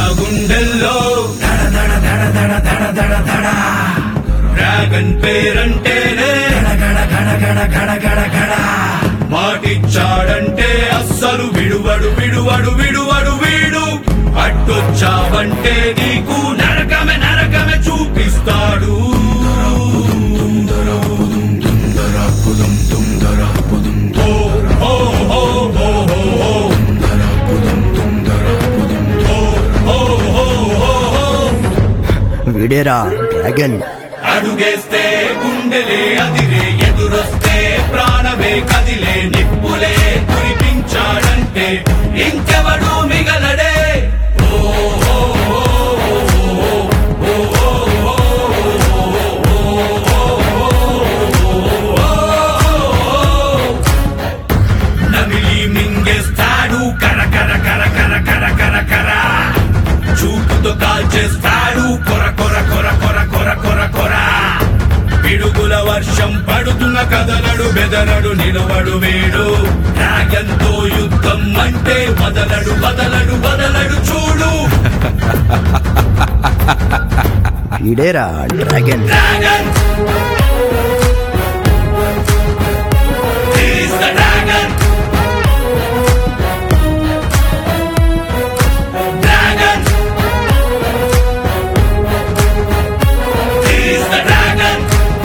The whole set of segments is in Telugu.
గుండెల్లో దడ దడ దడ దడ దడ దడ దడ డ్రాగన్ పేరంటేనే గడ గడ గడ గడ గడ గడ మాటిచ్చాడంటే అస్సలు విడువడు విడువడు విడువడు వీడు అడ్డొచ్చావంటే నీకు నరకమే నరకమే చూపిస్తాడు ఓ, ఓ, ఓ, ఓ, ఓ, ఓ. ఓ, ఓ, ఓ, ఓ, ఓ. వీడేరా డ్రాగన్ అడుగేస్తే గుండెలే అదిరే ఎదురొస్తే ప్రాణమే కదిలే నిప్పులే కురిపించాడంటే ఇంకెవడు మిగలడే ఓ, ఓ, ఓ, ఓ, ఓ, ఓ, నమిలి మింగేస్తాడు కర కర కర కర కర కర కర చూపుతో కాల్చేస్తాడు కొర కొర కొర కొర కొర కొర కొర పిడుగుల వర్షం పడుతున్న కదలడు బెదరడు నిలవడు వేడు డ్రాగన్తో యుద్ధం అంటే వదలడు వదలడు వదలడు చూడు వీడేరా dragon dragon He's the dragon. Dragon. He's the dragon.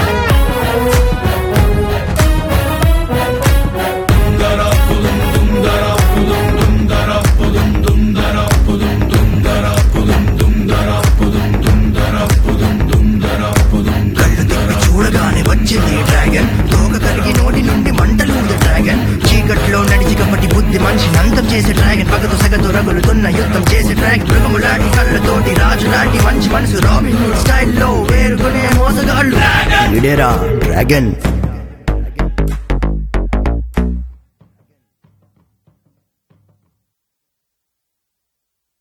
Dum-dara, pudum, dum-dara, pudum, dum-dara, pudum, dum-dara, pudum, dum-dara, pudum, dum-dara, pudum, dum-dara, pudum, dum-dara, pudum, కళ్ళు తిప్పి చూడగానే వచ్చింది డ్రాగన్ తోక కలిగి నోటి నుండి మంటలు డ్రాగన్ చీకట్లో నడిచి కప్పటి బుద్ధి మనిషి అంతం చేసే డ్రాగన్ పగతో సగతో రగులుతున్న యుద్ధం చేసే డ్రాగన్ మృగములాంటి కళ్ళతోటి రాజు లాంటి మంచి మనసు రాబిన్ హుడ్ స్టైల్లో వేరుకునే మోసగాళ్ళు వీడేరా డ్రాగన్